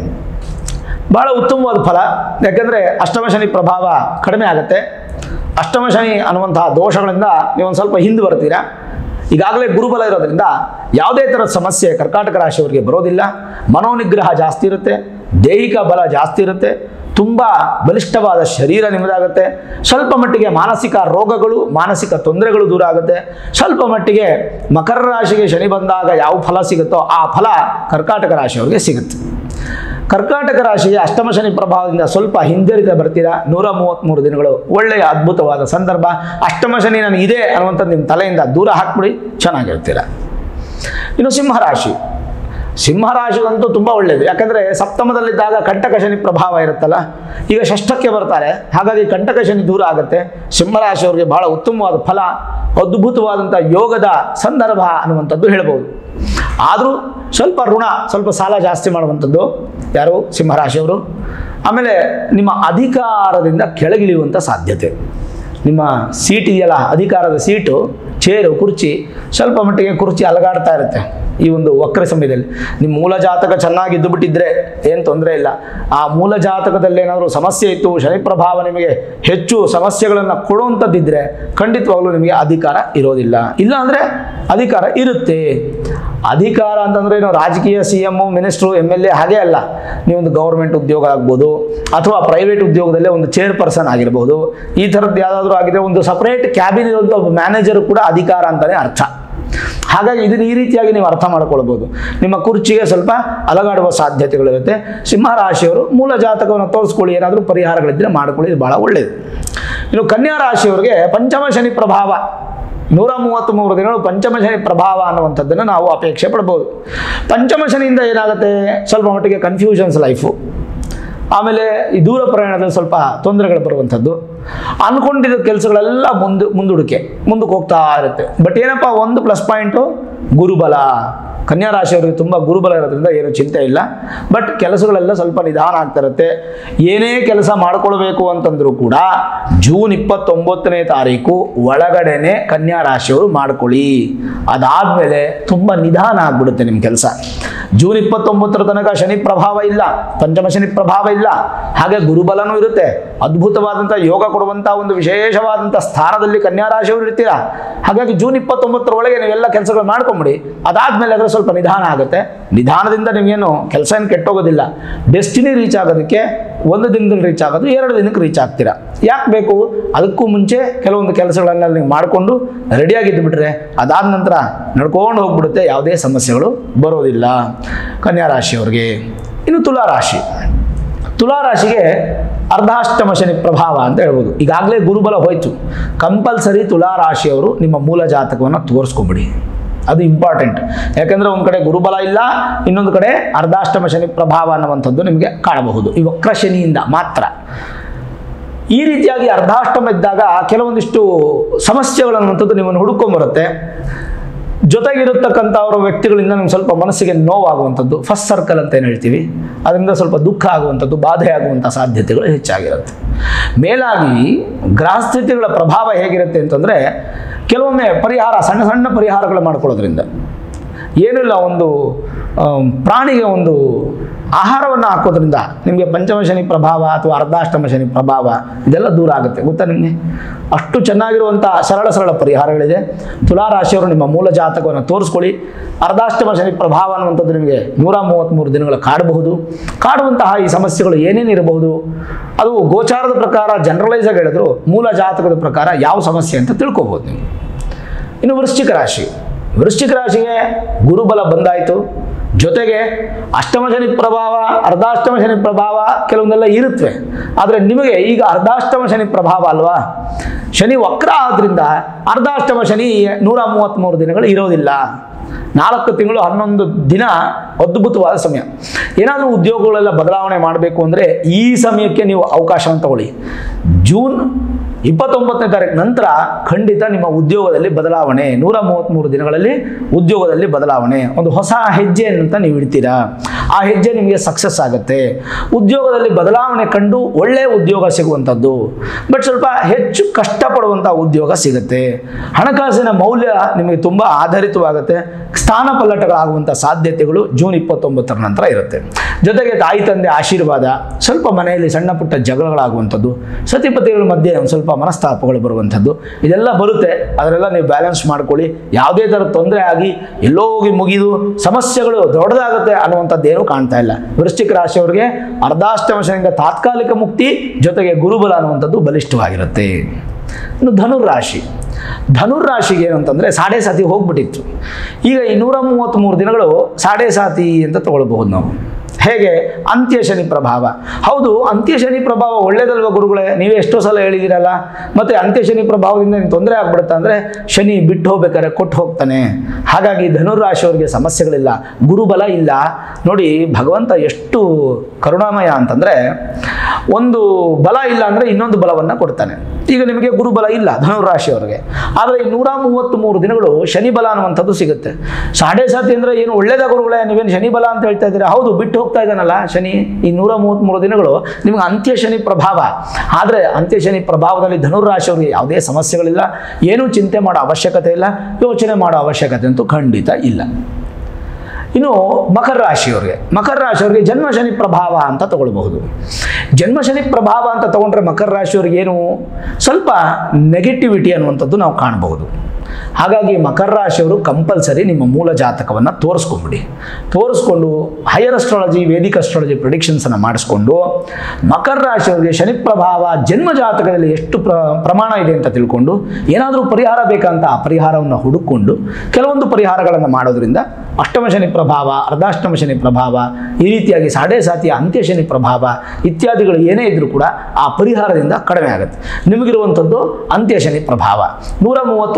ಬಹಳ ಉತ್ತಮವಾದ ಫಲ ಯಾಕೆಂದರೆ ಅಷ್ಟಮ ಶನಿ ಪ್ರಭಾವ ಕಡಿಮೆ ಆಗುತ್ತೆ ಅಷ್ಟಮ ಶನಿ ಅನ್ನುವಂತಹ ದೋಷಗಳಿಂದ ನೀವೊಂದು ಸ್ವಲ್ಪ ಹಿಂದೆ ಬರ್ತೀರಾ ಈಗಾಗಲೇ ಗುರುಬಲ ಇರೋದ್ರಿಂದ ಯಾವುದೇ ಥರದ ಸಮಸ್ಯೆ ಕರ್ಕಾಟಕ ರಾಶಿಯವರಿಗೆ ಬರೋದಿಲ್ಲ ಮನೋನಿಗ್ರಹ ಜಾಸ್ತಿ ಇರುತ್ತೆ ದೈಹಿಕ ಬಲ ಜಾಸ್ತಿ ಇರುತ್ತೆ ತುಂಬ ಬಲಿಷ್ಠವಾದ ಶರೀರ ನಿಮ್ಮದಾಗುತ್ತೆ ಸ್ವಲ್ಪ ಮಟ್ಟಿಗೆ ಮಾನಸಿಕ ರೋಗಗಳು ಮಾನಸಿಕ ತೊಂದರೆಗಳು ದೂರ ಆಗುತ್ತೆ ಸ್ವಲ್ಪ ಮಟ್ಟಿಗೆ ಮಕರ ರಾಶಿಗೆ ಶನಿ ಬಂದಾಗ ಯಾವ ಫಲ ಸಿಗುತ್ತೋ ಆ ಫಲ ಕರ್ಕಾಟಕ ರಾಶಿಯವರಿಗೆ ಸಿಗುತ್ತೆ ಕರ್ಕಾಟಕ ರಾಶಿಗೆ ಅಷ್ಟಮ ಶನಿ ಪ್ರಭಾವದಿಂದ ಸ್ವಲ್ಪ ಹಿಂಜರಿತ ಬರ್ತೀರಾ ನೂರ ಮೂವತ್ತ್ಮೂರು ದಿನಗಳು ಒಳ್ಳೆಯ ಅದ್ಭುತವಾದ ಸಂದರ್ಭ ಅಷ್ಟಮ ಶನಿ ನನಗಿದೆ ಅನ್ನುವಂಥದ್ದು ನಿಮ್ಮ ತಲೆಯಿಂದ ದೂರ ಹಾಕ್ಬಿಡಿ ಚೆನ್ನಾಗಿರ್ತೀರ ಇನ್ನು ಸಿಂಹರಾಶಿ ಸಿಂಹರಾಶಿಗಂತೂ ತುಂಬ ಒಳ್ಳೆಯದು ಯಾಕಂದರೆ ಸಪ್ತಮದಲ್ಲಿದ್ದಾಗ ಕಂಟಕ ಶನಿ ಪ್ರಭಾವ ಇರುತ್ತಲ್ಲ ಈಗ ಷಷ್ಠಕ್ಕೆ ಬರ್ತಾರೆ ಹಾಗಾಗಿ ಕಂಟಕ ಶನಿ ದೂರ ಆಗುತ್ತೆ ಸಿಂಹರಾಶಿಯವರಿಗೆ ಬಹಳ ಉತ್ತಮವಾದ ಫಲ ಅದ್ಭುತವಾದಂಥ ಯೋಗದ ಸಂದರ್ಭ ಅನ್ನುವಂಥದ್ದು ಹೇಳ್ಬೋದು ಆದರೂ ಸ್ವಲ್ಪ ಋಣ ಸ್ವಲ್ಪ ಸಾಲ ಜಾಸ್ತಿ ಮಾಡುವಂಥದ್ದು ಯಾರು ಸಿಂಹರಾಶಿಯವರು ಆಮೇಲೆ ನಿಮ್ಮ ಅಧಿಕಾರದಿಂದ ಕೆಳಗಿಳಿಯುವಂಥ ಸಾಧ್ಯತೆ ನಿಮ್ಮ ಸೀಟ್ ಇದೆಯಲ್ಲ ಅಧಿಕಾರದ ಸೀಟು ಚೇರು ಕುರ್ಚಿ ಸ್ವಲ್ಪ ಮಟ್ಟಿಗೆ ಕುರ್ಚಿ ಅಲಗಾಡ್ತಾ ಇರುತ್ತೆ ಈ ಒಂದು ವಕ್ರ ಸಮಯದಲ್ಲಿ ನಿಮ್ಮ ಮೂಲ ಜಾತಕ ಚೆನ್ನಾಗಿದ್ದು ಬಿಟ್ಟಿದ್ರೆ ಏನು ತೊಂದರೆ ಇಲ್ಲ ಆ ಮೂಲ ಜಾತಕದಲ್ಲಿ ಏನಾದರೂ ಸಮಸ್ಯೆ ಇತ್ತು ಶನಿ ಪ್ರಭಾವ ನಿಮಗೆ ಹೆಚ್ಚು ಸಮಸ್ಯೆಗಳನ್ನು ಕೊಡುವಂಥದ್ದಿದ್ರೆ ಖಂಡಿತವಾಗ್ಲೂ ನಿಮಗೆ ಅಧಿಕಾರ ಇರೋದಿಲ್ಲ ಇಲ್ಲ ಅಂದರೆ ಅಧಿಕಾರ ಇರುತ್ತೆ ಅಧಿಕಾರ ಅಂತಂದರೆ ಏನು ರಾಜಕೀಯ C M minister M L A ಹಾಗೆ ಅಲ್ಲ ನೀವೊಂದು ಗೌರ್ಮೆಂಟ್ ಉದ್ಯೋಗ ಆಗ್ಬೋದು ಅಥವಾ ಪ್ರೈವೇಟ್ ಉದ್ಯೋಗದಲ್ಲೇ ಒಂದು ಚೇರ್ ಪರ್ಸನ್ ಆಗಿರ್ಬೋದು ಈ ಥರದ್ದು ಯಾವುದಾದ್ರೂ ಆಗಿದೆ ಒಂದು ಸಪ್ರೇಟ್ ಕ್ಯಾಬಿನ್ ಇರುವಂಥ ಒಬ್ಬ ಮ್ಯಾನೇಜರ್ ಕೂಡ ಅಧಿಕಾರ ಅಂತಲೇ ಅರ್ಥ ಹಾಗಾಗಿ ಇದನ್ನು ಈ ರೀತಿಯಾಗಿ ನೀವು ಅರ್ಥ ಮಾಡ್ಕೊಳ್ಬೋದು ನಿಮ್ಮ ಕುರ್ಚಿಗೆ ಸ್ವಲ್ಪ ಅಲಗಾಡುವ ಸಾಧ್ಯತೆಗಳಿರುತ್ತೆ ಸಿಂಹರಾಶಿಯವರು ಮೂಲ ಜಾತಕವನ್ನು ತೋರಿಸ್ಕೊಳ್ಳಿ ಏನಾದರೂ ಪರಿಹಾರಗಳಿದ್ದರೆ ಮಾಡ್ಕೊಳ್ಳಿ ಇದು ಭಾಳ ಒಳ್ಳೆಯದು ಇನ್ನು ಕನ್ಯಾ ರಾಶಿಯವರಿಗೆ ಪಂಚಮ ಶನಿ ಪ್ರಭಾವ ನೂರ ಮೂವತ್ತ್ಮೂರು ದಿನಗಳು ಪಂಚಮ ಶನಿ ಪ್ರಭಾವ ಅನ್ನುವಂಥದ್ದನ್ನು ನಾವು ಅಪೇಕ್ಷೆ ಪಡ್ಬೋದು ಪಂಚಮ ಶನಿಯಿಂದ ಏನಾಗುತ್ತೆ ಸ್ವಲ್ಪ ಮಟ್ಟಿಗೆ ಕನ್ಫ್ಯೂಷನ್ಸ್ ಲೈಫು ಆಮೇಲೆ ಈ ದೂರ ಪ್ರಯಾಣದಲ್ಲಿ ಸ್ವಲ್ಪ ತೊಂದರೆಗಳು ಬರುವಂಥದ್ದು ಅಂದ್ಕೊಂಡಿದ್ದ ಕೆಲಸಗಳೆಲ್ಲ ಮುಂದೆ ಮುಂದೂಡಿಕೆ ಮುಂದಕ್ಕೆ ಹೋಗ್ತಾ ಇರುತ್ತೆ ಬಟ್ ಏನಪ್ಪ ಒಂದು ಪ್ಲಸ್ ಪಾಯಿಂಟು ಗುರುಬಲ ಕನ್ಯಾ ರಾಶಿಯವರಿಗೆ ತುಂಬ ಗುರುಬಲ ಇರೋದ್ರಿಂದ ಏನು ಚಿಂತೆ ಇಲ್ಲ ಬಟ್ ಕೆಲಸಗಳೆಲ್ಲ ಸ್ವಲ್ಪ ನಿಧಾನ ಆಗ್ತಾ ಇರುತ್ತೆ ಏನೇ ಕೆಲಸ ಮಾಡ್ಕೊಳ್ಬೇಕು ಅಂತಂದ್ರೂ ಕೂಡ ಜೂನ್ ಇಪ್ಪತ್ತೊಂಬತ್ತನೇ ತಾರೀಕು ಒಳಗಡೆನೆ ಕನ್ಯಾ ರಾಶಿಯವರು ಮಾಡ್ಕೊಳ್ಳಿ ಅದಾದಮೇಲೆ ತುಂಬ ನಿಧಾನ ಆಗ್ಬಿಡುತ್ತೆ ನಿಮ್ಮ ಕೆಲಸ ಜೂನ್ ಇಪ್ಪತ್ತೊಂಬತ್ತರ ತನಕ ಶನಿ ಪ್ರಭಾವ ಇಲ್ಲ ಪಂಚಮ ಶನಿ ಪ್ರಭಾವ ಇಲ್ಲ ಹಾಗೆ ಗುರುಬಲನೂ ಇರುತ್ತೆ ಅದ್ಭುತವಾದಂಥ ಯೋಗ ಕೊಡುವಂಥ ಒಂದು ವಿಶೇಷವಾದಂಥ ಸ್ಥಾನದಲ್ಲಿ ಕನ್ಯಾ ರಾಶಿಯವರು ಇರ್ತೀರಾ ಹಾಗಾಗಿ ಜೂನ್ ಇಪ್ಪತ್ತೊಂಬತ್ತರ ಒಳಗೆ ನೀವೆಲ್ಲ ಕೆಲಸಗಳು ಮಾಡ್ಕೊಂಬಿಡಿ ಅದಾದ್ಮೇಲೆ ಅದರ ಸ್ವಲ್ಪ ನಿಧಾನ ಆಗುತ್ತೆ ನಿಧಾನದಿಂದ ನಿಮಗೇನು ಕೆಲಸ ಏನು ಕೆಟ್ಟೋಗೋದಿಲ್ಲ ಡೆಸ್ಟಿನಿ ರೀಚ್ ಆಗೋದಕ್ಕೆ ಒಂದು ದಿನದಲ್ಲಿ ರೀಚ್ ಆಗೋದು ಎರಡು ದಿನಕ್ಕೆ ರೀಚ್ ಆಗ್ತೀರಾ ಯಾಕೆ ಬೇಕು ಅದಕ್ಕೂ ಮುಂಚೆ ಕೆಲವೊಂದು ಕೆಲಸಗಳನ್ನ ನೀವು ಮಾಡಿಕೊಂಡು ರೆಡಿಯಾಗಿದ್ದು ಬಿಟ್ರೆ ಅದಾದ ನಂತರ ನಡ್ಕೊಂಡು ಹೋಗ್ಬಿಡುತ್ತೆ ಯಾವುದೇ ಸಮಸ್ಯೆಗಳು ಬರೋದಿಲ್ಲ ಕನ್ಯಾ ರಾಶಿಯವ್ರಿಗೆ ಇನ್ನು ತುಲಾ ರಾಶಿ ತುಲಾ ರಾಶಿಗೆ ಅರ್ಧಾಷ್ಟಮ ಶನಿ ಪ್ರಭಾವ ಅಂತ ಹೇಳ್ಬೋದು ಈಗಾಗಲೇ ಗುರುಬಲ ಹೋಯ್ತು ಕಂಪಲ್ಸರಿ ತುಲಾ ರಾಶಿಯವರು ನಿಮ್ಮ ಮೂಲ ಜಾತಕವನ್ನು ತೋರಿಸ್ಕೊಂಬಿಡಿ ಅದು ಇಂಪಾರ್ಟೆಂಟ್ ಯಾಕಂದ್ರೆ ಒಂದು ಕಡೆ ಗುರುಬಲ ಇಲ್ಲ ಇನ್ನೊಂದು ಕಡೆ ಅರ್ಧಾಷ್ಟಮ ಶನಿ ಪ್ರಭಾವ ಅನ್ನುವಂಥದ್ದು ನಿಮಗೆ ಕಾಣಬಹುದು ಈ ವಕ್ರ ಶನಿಯಿಂದ ಮಾತ್ರ ಈ ರೀತಿಯಾಗಿ ಅರ್ಧಾಷ್ಟಮ ಇದ್ದಾಗ ಕೆಲವೊಂದಿಷ್ಟು ಸಮಸ್ಯೆಗಳನ್ನುವಂಥದ್ದು ನಿಮ್ಮನ್ನು ಹುಡುಕೊಂಬರುತ್ತೆ ಜೊತೆಗಿರತಕ್ಕಂಥವ್ರ ವ್ಯಕ್ತಿಗಳಿಂದ ನಿಮ್ಗೆ ಸ್ವಲ್ಪ ಮನಸ್ಸಿಗೆ ನೋವಾಗುವಂಥದ್ದು ಫಸ್ಟ್ ಸರ್ಕಲ್ ಅಂತ ಏನು ಹೇಳ್ತೀವಿ ಅದರಿಂದ ಸ್ವಲ್ಪ ದುಃಖ ಆಗುವಂಥದ್ದು ಬಾಧೆ ಆಗುವಂಥ ಸಾಧ್ಯತೆಗಳು ಹೆಚ್ಚಾಗಿರುತ್ತೆ ಮೇಲಾಗಿ ಗ್ರಹಸ್ಥಿತಿಗಳ ಪ್ರಭಾವ ಹೇಗಿರುತ್ತೆ ಅಂತಂದರೆ ಕೆಲವೊಮ್ಮೆ ಪರಿಹಾರ ಸಣ್ಣ ಸಣ್ಣ ಪರಿಹಾರಗಳು ಮಾಡ್ಕೊಳ್ಳೋದ್ರಿಂದ ಏನಿಲ್ಲ ಒಂದು ಆಮ್, ಪ್ರಾಣಿಗೆ ಒಂದು ಆಹಾರವನ್ನು ಹಾಕೋದ್ರಿಂದ ನಿಮಗೆ ಪಂಚಮ ಶನಿ ಪ್ರಭಾವ ಅಥವಾ ಅರ್ಧಾಷ್ಟಮ ಶನಿ ಪ್ರಭಾವ ಇದೆಲ್ಲ ದೂರ ಆಗುತ್ತೆ ಗೊತ್ತಾ ನಿಮಗೆ ಅಷ್ಟು ಚೆನ್ನಾಗಿರುವಂಥ ಸರಳ ಸರಳ ಪರಿಹಾರಗಳಿದೆ ತುಲಾ ರಾಶಿಯವರು ನಿಮ್ಮ ಮೂಲ ಜಾತಕವನ್ನು ತೋರಿಸ್ಕೊಳ್ಳಿ ಅರ್ಧಾಷ್ಟಮ ಶನಿ ಪ್ರಭಾವ ಅನ್ನುವಂಥದ್ದು ನಿಮಗೆ ನೂರ ಮೂವತ್ತ್ಮೂರು ದಿನಗಳು ಕಾಡಬಹುದು ಕಾಡುವಂತಹ ಈ ಸಮಸ್ಯೆಗಳು ಏನೇನಿರಬಹುದು ಅದು ಗೋಚಾರದ ಪ್ರಕಾರ ಜನರಲೈಸ್ ಆಗಿ ಹೇಳಿದ್ರು ಮೂಲ ಜಾತಕದ ಪ್ರಕಾರ ಯಾವ ಸಮಸ್ಯೆ ಅಂತ ತಿಳ್ಕೊಬೋದು ನೀವು ಇನ್ನು ವೃಶ್ಚಿಕ ರಾಶಿ ವೃಶ್ಚಿಕ ರಾಶಿಗೆ ಗುರುಬಲ ಬಂದಾಯಿತು ಜೊತೆಗೆ ಅಷ್ಟಮ ಶನಿ ಪ್ರಭಾವ ಅರ್ಧಾಷ್ಟಮ ಶನಿ ಪ್ರಭಾವ ಕೆಲವೊಂದೆಲ್ಲ ಇರುತ್ತವೆ ಆದರೆ ನಿಮಗೆ ಈಗ ಅರ್ಧಾಷ್ಟಮ ಶನಿ ಪ್ರಭಾವ ಅಲ್ವಾ ಶನಿ ವಕ್ರ ಆದ್ರಿಂದ ಅರ್ಧಾಷ್ಟಮ ಶನಿ ನೂರ ಮೂವತ್ತ್ಮೂರು ದಿನಗಳು ಇರೋದಿಲ್ಲ ನಾಲ್ಕು ತಿಂಗಳು ಹನ್ನೊಂದು ದಿನ ಅದ್ಭುತವಾದ ಸಮಯ ಏನಾದರೂ ಉದ್ಯೋಗಗಳೆಲ್ಲ ಬದಲಾವಣೆ ಮಾಡಬೇಕು ಅಂದರೆ ಈ ಸಮಯಕ್ಕೆ ನೀವು ಅವಕಾಶವನ್ನು ತಗೊಳ್ಳಿ ಜೂನ್ ಇಪ್ಪತ್ತೊಂಬತ್ತನೇ ತಾರೀಕು ನಂತರ ಖಂಡಿತ ನಿಮ್ಮ ಉದ್ಯೋಗದಲ್ಲಿ ಬದಲಾವಣೆ ನೂರ ಮೂವತ್ತ್ಮೂರು ದಿನಗಳಲ್ಲಿ ಉದ್ಯೋಗದಲ್ಲಿ ಬದಲಾವಣೆ ಒಂದು ಹೊಸ ಹೆಜ್ಜೆ ಅಂತ ನೀವು ಇಡ್ತೀರಾ ಆ ಹೆಜ್ಜೆ ನಿಮಗೆ ಸಕ್ಸಸ್ ಆಗುತ್ತೆ ಉದ್ಯೋಗದಲ್ಲಿ ಬದಲಾವಣೆ ಕಂಡು ಒಳ್ಳೆಯ ಉದ್ಯೋಗ ಸಿಗುವಂಥದ್ದು ಬಟ್ ಸ್ವಲ್ಪ ಹೆಚ್ಚು ಕಷ್ಟಪಡುವಂಥ ಉದ್ಯೋಗ ಸಿಗುತ್ತೆ ಹಣಕಾಸಿನ ಮೌಲ್ಯ ನಿಮಗೆ ತುಂಬ ಆಧಾರಿತವಾಗುತ್ತೆ ಸ್ಥಾನ ಪಲ್ಲಟಗಳಾಗುವಂಥ ಸಾಧ್ಯತೆಗಳು ಜೂನ್ ಇಪ್ಪತ್ತೊಂಬತ್ತರ ನಂತರ ಇರುತ್ತೆ ಜೊತೆಗೆ ತಾಯಿ ತಂದೆ ಆಶೀರ್ವಾದ ಸ್ವಲ್ಪ ಮನೆಯಲ್ಲಿ ಸಣ್ಣ ಪುಟ್ಟ ಜಗಳಗಳಾಗುವಂಥದ್ದು ಸತಿಪತಿಗಳ ಮಧ್ಯೆ ಒಂದು ಸ್ವಲ್ಪ ಮನಸ್ತಾಪಗಳು ಬರುವಂಥದ್ದು ಇದೆಲ್ಲ ಬರುತ್ತೆ ಅದರೆಲ್ಲ ನೀವು ಬ್ಯಾಲೆನ್ಸ್ ಮಾಡ್ಕೊಳ್ಳಿ ಯಾವುದೇ ಥರ ತೊಂದರೆ ಆಗಿ ಎಲ್ಲೋ ಹೋಗಿ ಮುಗಿದು ಸಮಸ್ಯೆಗಳು ದೊಡ್ಡದಾಗುತ್ತೆ ಅನ್ನುವಂಥದ್ದು ಏನೂ ಕಾಣ್ತಾ ಇಲ್ಲ ವೃಶ್ಚಿಕ ರಾಶಿಯವರಿಗೆ ಅರ್ಧಾಷ್ಟಮ ಶನಿಯಿಂದ ತಾತ್ಕಾಲಿಕ ಮುಕ್ತಿ ಜೊತೆಗೆ ಗುರುಬಲ ಅನ್ನುವಂಥದ್ದು ಬಲಿಷ್ಠವಾಗಿರುತ್ತೆ ಇನ್ನು ಧನುರ್ರಾಶಿ ಧನುರ್ರಾಶಿಗೆ ಏನಂತಂದರೆ ಸಾಡೆ ಸಾತಿ ಹೋಗ್ಬಿಟ್ಟಿತ್ತು ಈಗ ಈ ನೂರ ಮೂವತ್ತ್ಮೂರು ದಿನಗಳು ಸಾಡೆ ಸಾತಿ ಅಂತ ತಗೊಳ್ಬಹುದು ನಾವು ಹೇಗೆ ಅಂತ್ಯ ಶನಿ ಪ್ರಭಾವ ಹೌದು ಅಂತ್ಯ ಶನಿ ಪ್ರಭಾವ ಒಳ್ಳೇದಲ್ವ ಗುರುಗಳೇ ನೀವೇ ಎಷ್ಟೋ ಸಲ ಹೇಳಿದ್ದೀರಲ್ಲ ಮತ್ತೆ ಅಂತ್ಯ ಶನಿ ಪ್ರಭಾವದಿಂದ ನಿಮ್ಗೆ ತೊಂದರೆ ಆಗ್ಬಿಡುತ್ತೆ ಅಂದರೆ ಶನಿ ಬಿಟ್ಟು ಹೋಗ್ಬೇಕಾದ್ರೆ ಕೊಟ್ಟು ಹೋಗ್ತಾನೆ ಹಾಗಾಗಿ ಧನುರಾಶಿಯವರಿಗೆ ಸಮಸ್ಯೆಗಳಿಲ್ಲ ಗುರುಬಲ ಇಲ್ಲ ನೋಡಿ ಭಗವಂತ ಎಷ್ಟು ಕರುಣಾಮಯ ಅಂತಂದರೆ ಒಂದು ಬಲ ಇಲ್ಲ ಅಂದರೆ ಇನ್ನೊಂದು ಬಲವನ್ನು ಕೊಡ್ತಾನೆ ಈಗ ನಿಮಗೆ ಗುರುಬಲ ಇಲ್ಲ ಧನುರಾಶಿಯವರಿಗೆ ಆದರೆ ಈ ನೂರ ಮೂವತ್ತ್ಮೂರು ದಿನಗಳು ಶನಿ ಬಲ ಅನ್ನುವಂಥದ್ದು ಸಿಗುತ್ತೆ ಸಾಡೆ ಸಾತಿ ಅಂದರೆ ಏನು ಒಳ್ಳೇದ ಗುರುಗಳೇ ನೀವೇನು ಶನಿ ಬಲ ಅಂತ ಹೇಳ್ತಾ ಇದ್ದೀರಾ ಹೌದು ಬಿಟ್ಟು ಹೋಗ್ತಾ ಇದ್ದಾನಲ್ಲ ಶನಿ ಈ ನೂರ ಮೂವತ್ತ್ಮೂರು ದಿನಗಳು ನಿಮ್ಗೆ ಅಂತ್ಯ ಶನಿ ಪ್ರಭಾವ ಆದರೆ ಅಂತ್ಯ ಶನಿ ಪ್ರಭಾವದಲ್ಲಿ ಧನುರಾಶಿಯವರಿಗೆ ಯಾವುದೇ ಸಮಸ್ಯೆಗಳಿಲ್ಲ ಏನೂ ಚಿಂತೆ ಮಾಡೋ ಅವಶ್ಯಕತೆ ಇಲ್ಲ ಯೋಚನೆ ಮಾಡೋ ಅವಶ್ಯಕತೆ ಅಂತೂ ಖಂಡಿತ ಇಲ್ಲ ಇನ್ನು ಮಕರ ರಾಶಿಯವರಿಗೆ ಮಕರ ರಾಶಿಯವರಿಗೆ ಜನ್ಮ ಶನಿ ಪ್ರಭಾವ ಅಂತ ತಗೊಳ್ಬಹುದು ಜನ್ಮ ಶನಿ ಪ್ರಭಾವ ಅಂತ ತಗೊಂಡ್ರೆ ಮಕರ ರಾಶಿಯವರಿಗೆ ಏನು ಸ್ವಲ್ಪ ನೆಗೆಟಿವಿಟಿ ಅನ್ನುವಂಥದ್ದು ನಾವು ಕಾಣಬಹುದು ಹಾಗಾಗಿ ಮಕರ ರಾಶಿಯವರು ಕಂಪಲ್ಸರಿ ನಿಮ್ಮ ಮೂಲ ಜಾತಕವನ್ನು ತೋರಿಸ್ಕೊಂಬಿಡಿ ತೋರಿಸ್ಕೊಂಡು ಹೈಯರ್ ಅಸ್ಟ್ರಾಲಜಿ ವೇದಿಕ್ ಅಸ್ಟ್ರಾಲಜಿ ಪ್ರಿಡಿಕ್ಷನ್ಸನ್ನು ಮಾಡಿಸ್ಕೊಂಡು ಮಕರ ರಾಶಿಯವರಿಗೆ ಶನಿ ಪ್ರಭಾವ ಜನ್ಮ ಜಾತಕದಲ್ಲಿ ಎಷ್ಟು ಪ್ರ ಪ್ರಮಾಣ ಇದೆ ಅಂತ ತಿಳ್ಕೊಂಡು ಏನಾದರೂ ಪರಿಹಾರ ಬೇಕಂತ ಆ ಪರಿಹಾರವನ್ನು ಹುಡುಕೊಂಡು ಕೆಲವೊಂದು ಪರಿಹಾರಗಳನ್ನು ಮಾಡೋದ್ರಿಂದ ಅಷ್ಟಮ ಶನಿ ಪ್ರಭಾವ ಅರ್ಧಾಷ್ಟಮ ಶನಿ ಪ್ರಭಾವ ಈ ರೀತಿಯಾಗಿ ಸಾಡೆ ಸಾತಿಯ ಅಂತ್ಯ ಶನಿ ಪ್ರಭಾವ ಇತ್ಯಾದಿಗಳು ಏನೇ ಇದ್ರೂ ಕೂಡ ಆ ಪರಿಹಾರದಿಂದ ಕಡಿಮೆ ಆಗುತ್ತೆ ನಿಮಗಿರುವಂಥದ್ದು ಅಂತ್ಯ ಶನಿ ಪ್ರಭಾವ ನೂರ ಮೂವತ್ತ್ಮೂರು ದಿನಗಳು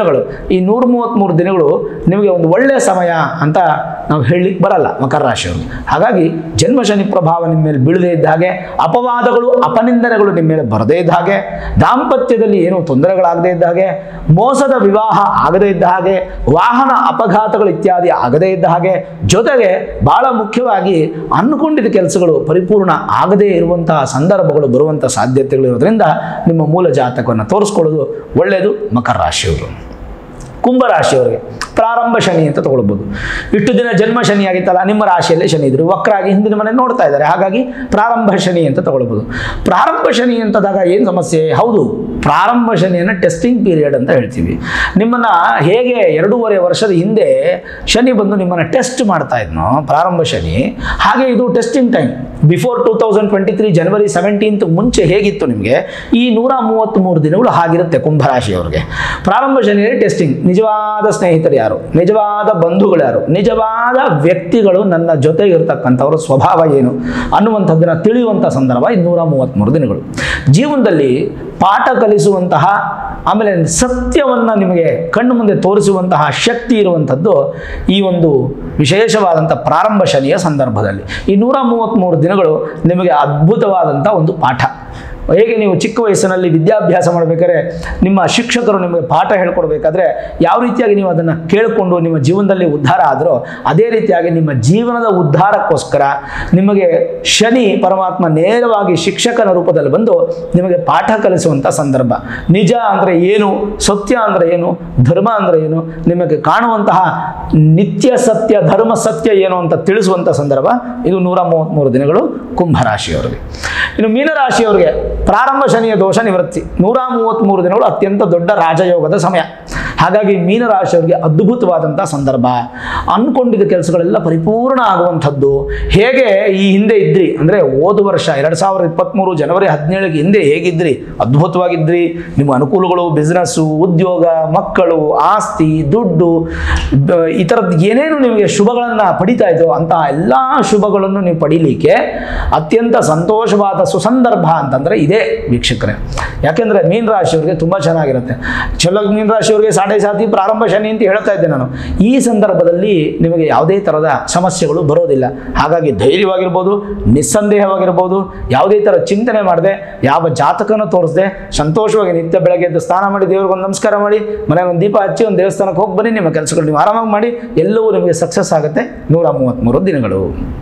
ದಿನಗಳು ಈ ನೂರ ಮೂವತ್ತ್ಮೂರು ದಿನಗಳು ನಿಮಗೆ ಒಂದು ಒಳ್ಳೆಯ ಸಮಯ ಅಂತ ನಾವು ಹೇಳಲಿಕ್ಕೆ ಬರಲ್ಲ ಮಕರ ರಾಶಿಯವ್ರಿಗೆ ಹಾಗಾಗಿ ಜನ್ಮ ಶನಿ ಪ್ರಭಾವ ನಿಮ್ಮ ಮೇಲೆ ಬೀಳದೇ ಇದ್ದ ಹಾಗೆ ಅಪವಾದಗಳು ಅಪನಿಂದನೆಗಳು ನಿಮ್ಮ ಮೇಲೆ ಬರದೇ ಇದ್ದ ಹಾಗೆ ದಾಂಪತ್ಯದಲ್ಲಿ ಏನೂ ತೊಂದರೆಗಳಾಗದೇ ಇದ್ದ ಹಾಗೆ ಮೋಸದ ವಿವಾಹ ಆಗದೇ ಇದ್ದ ಹಾಗೆ ವಾಹನ ಅಪಘಾತಗಳು ಇತ್ಯಾದಿ ಆಗದೇ ಇದ್ದ ಹಾಗೆ ಜೊತೆಗೆ ಬಹಳ ಮುಖ್ಯವಾಗಿ ಅಂದ್ಕೊಂಡಿದ್ದ ಕೆಲಸಗಳು ಪರಿಪೂರ್ಣ ಆಗದೇ ಇರುವಂತಹ ಸಂದರ್ಭಗಳು ಬರುವಂಥ ಸಾಧ್ಯತೆಗಳು ಇರೋದ್ರಿಂದ ನಿಮ್ಮ ಮೂಲ ಜಾತಕವನ್ನು ತೋರಿಸ್ಕೊಳ್ಳೋದು ಒಳ್ಳೆಯದು ಮಕರ ರಾಶಿಯವರು ಕುಂಭರಾಶಿಯವರಿಗೆ ಪ್ರಾರಂಭ ಶನಿ ಅಂತ ತಗೊಳ್ಬೋದು ಇಷ್ಟು ದಿನ ಜನ್ಮ ಶನಿ ಆಗಿತ್ತಲ್ಲ ನಿಮ್ಮ ರಾಶಿಯಲ್ಲೇ ಶನಿ ಇದ್ರು ವಕ್ರಾಗಿ ಹಿಂದಿನ ಮನೆ ನೋಡ್ತಾ ಇದ್ದಾರೆ ಹಾಗಾಗಿ ಪ್ರಾರಂಭ ಶನಿ ಅಂತ ತಗೊಳ್ಬೋದು ಪ್ರಾರಂಭ ಶನಿ ಅಂತದಾಗ ಏನು ಸಮಸ್ಯೆ ಹೌದು ಪ್ರಾರಂಭ ಶನಿಯನ್ನು ಟೆಸ್ಟಿಂಗ್ ಪೀರಿಯಡ್ ಅಂತ ಹೇಳ್ತೀವಿ ನಿಮ್ಮನ್ನು ಹೇಗೆ ಎರಡೂವರೆ ವರ್ಷದ ಹಿಂದೆ ಶನಿ ಬಂದು ನಿಮ್ಮನ್ನು ಟೆಸ್ಟ್ ಮಾಡ್ತಾ ಇದ್ನೋ ಪ್ರಾರಂಭ ಶನಿ ಹಾಗೆ ಇದು testing time before two thousand twenty three January seventeenth ಮುಂಚೆ ಹೇಗಿತ್ತು ನಿಮಗೆ ಈ ನೂರ ಮೂವತ್ತ್ಮೂರು ದಿನಗಳು ಹಾಗಿರುತ್ತೆ ಕುಂಭರಾಶಿಯವರಿಗೆ ಪ್ರಾರಂಭ ಶನಿಯಲ್ಲಿ ಟೆಸ್ಟಿಂಗ್ ನಿಜವಾದ ಸ್ನೇಹಿತರು ಯಾರು ನಿಜವಾದ ಬಂಧುಗಳು ಯಾರು ನಿಜವಾದ ವ್ಯಕ್ತಿಗಳು ನನ್ನ ಜೊತೆಗೆ ಇರ್ತಕ್ಕಂಥವ್ರ ಸ್ವಭಾವ ಏನು ಅನ್ನುವಂಥದ್ದನ್ನು ತಿಳಿಯುವಂಥ ಸಂದರ್ಭ ಈ ನೂರ ಮೂವತ್ತ್ಮೂರು ದಿನಗಳು ಜೀವನದಲ್ಲಿ ಪಾಠ ಕಲಿಸುವಂತಹ ಆಮೇಲೆ ಸತ್ಯವನ್ನು ನಿಮಗೆ ಕಣ್ಣು ಮುಂದೆ ತೋರಿಸುವಂತಹ ಶಕ್ತಿ ಇರುವಂಥದ್ದು ಈ ಒಂದು ವಿಶೇಷವಾದಂಥ ಪ್ರಾರಂಭ ಶನಿಯ ಸಂದರ್ಭದಲ್ಲಿ ಈ ನೂರ ಮೂವತ್ತ್ಮೂರು ದಿನಗಳು ನಿಮಗೆ ಅದ್ಭುತವಾದಂಥ ಒಂದು ಪಾಠ ಹೇಗೆ ನೀವು ಚಿಕ್ಕ ವಯಸ್ಸಿನಲ್ಲಿ ವಿದ್ಯಾಭ್ಯಾಸ ಮಾಡಬೇಕಾದ್ರೆ ನಿಮ್ಮ ಶಿಕ್ಷಕರು ನಿಮಗೆ ಪಾಠ ಹೇಳ್ಕೊಡ್ಬೇಕಾದ್ರೆ ಯಾವ ರೀತಿಯಾಗಿ ನೀವು ಅದನ್ನು ಕೇಳಿಕೊಂಡು ನಿಮ್ಮ ಜೀವನದಲ್ಲಿ ಉದ್ಧಾರ ಆದರೋ ಅದೇ ರೀತಿಯಾಗಿ ನಿಮ್ಮ ಜೀವನದ ಉದ್ಧಾರಕ್ಕೋಸ್ಕರ ನಿಮಗೆ ಶನಿ ಪರಮಾತ್ಮ ನೇರವಾಗಿ ಶಿಕ್ಷಕನ ರೂಪದಲ್ಲಿ ಬಂದು ನಿಮಗೆ ಪಾಠ ಕಲಿಸುವಂಥ ಸಂದರ್ಭ ನಿಜ ಅಂದರೆ ಏನು ಸತ್ಯ ಅಂದರೆ ಏನು ಧರ್ಮ ಅಂದರೆ ಏನು ನಿಮಗೆ ಕಾಣುವಂತಹ ನಿತ್ಯ ಸತ್ಯ ಧರ್ಮ ಸತ್ಯ ಏನು ಅಂತ ತಿಳಿಸುವಂಥ ಸಂದರ್ಭ ಇದು ನೂರ ಮೂವತ್ತ್ಮೂರು ದಿನಗಳು ಕುಂಭರಾಶಿಯವರಿಗೆ ಇನ್ನು ಮೀನರಾಶಿಯವರಿಗೆ ಪ್ರಾರಂಭ ಶನಿಯ ದೋಷ ನಿವೃತ್ತಿ ನೂರ ಮೂವತ್ತ್ಮೂರು ದಿನಗಳು ಅತ್ಯಂತ ದೊಡ್ಡ ರಾಜಯೋಗದ ಸಮಯ ಹಾಗಾಗಿ ಮೀನರಾಶಿಯವರಿಗೆ ಅದ್ಭುತವಾದಂಥ ಸಂದರ್ಭ ಅಂದ್ಕೊಂಡಿದ್ದ ಕೆಲಸಗಳೆಲ್ಲ ಪರಿಪೂರ್ಣ ಆಗುವಂಥದ್ದು ಹೇಗೆ ಈ ಹಿಂದೆ ಇದ್ರಿ ಅಂದರೆ ಹೋದ ವರ್ಷ ಎರಡು ಸಾವಿರದ ಇಪ್ಪತ್ತ್ಮೂರು ಜನವರಿ ಹದಿನೇಳಕ್ಕೆ ಹಿಂದೆ ಹೇಗಿದ್ರಿ ಅದ್ಭುತವಾಗಿದ್ರಿ ನಿಮ್ಮ ಅನುಕೂಲಗಳು ಬಿಸ್ನೆಸ್ಸು ಉದ್ಯೋಗ ಮಕ್ಕಳು ಆಸ್ತಿ ದುಡ್ಡು ಬ- ಈ ಥರದ್ದು ಏನೇನು ನಿಮಗೆ ಶುಭಗಳನ್ನು ಪಡಿತಾ ಇದ್ರು ಅಂತ ಎಲ್ಲ ಶುಭಗಳನ್ನು ನೀವು ಪಡೀಲಿಕ್ಕೆ ಅತ್ಯಂತ ಸಂತೋಷವಾದ ಸುಸಂದರ್ಭ ಅಂತಂದರೆ ಇದೇ ವೀಕ್ಷಕರೇ ಯಾಕೆಂದರೆ ಮೀನ ರಾಶಿಯವರಿಗೆ ತುಂಬ ಚೆನ್ನಾಗಿರುತ್ತೆ ಚಲೋ ಮೀನ ರಾಶಿಯವರಿಗೆ ಸಾಡೆ ಸಾತಿ ಪ್ರಾರಂಭ ಶನಿ ಅಂತ ಹೇಳ್ತಾ ಇದ್ದೆ ನಾನು ಈ ಸಂದರ್ಭದಲ್ಲಿ ನಿಮಗೆ ಯಾವುದೇ ಥರದ ಸಮಸ್ಯೆಗಳು ಬರೋದಿಲ್ಲ ಹಾಗಾಗಿ ಧೈರ್ಯವಾಗಿರ್ಬೋದು ನಿಸ್ಸಂದೇಹವಾಗಿರ್ಬೋದು ಯಾವುದೇ ಥರ ಚಿಂತನೆ ಮಾಡದೆ ಯಾವ ಜಾತಕನೂ ತೋರಿಸದೆ ಸಂತೋಷವಾಗಿ ನಿತ್ಯ ಬೆಳಗ್ಗೆ ಎದ್ದು ಸ್ನಾನ ಮಾಡಿ ದೇವ್ರಿಗೆ ಒಂದು ನಮಸ್ಕಾರ ಮಾಡಿ ಮನೆಗೆ ಒಂದು ದೀಪ ಹಚ್ಚಿ ಒಂದು ದೇವಸ್ಥಾನಕ್ಕೆ ಹೋಗಿ ಬನ್ನಿ ನಿಮ್ಮ ಕೆಲಸಗಳು ನೀವು ಆರಾಮಾಗಿ ಮಾಡಿ ಎಲ್ಲವೂ ನಿಮಗೆ ಸಕ್ಸಸ್ ಆಗುತ್ತೆ ನೂರ ಮೂವತ್ತ್ಮೂರು ದಿನಗಳು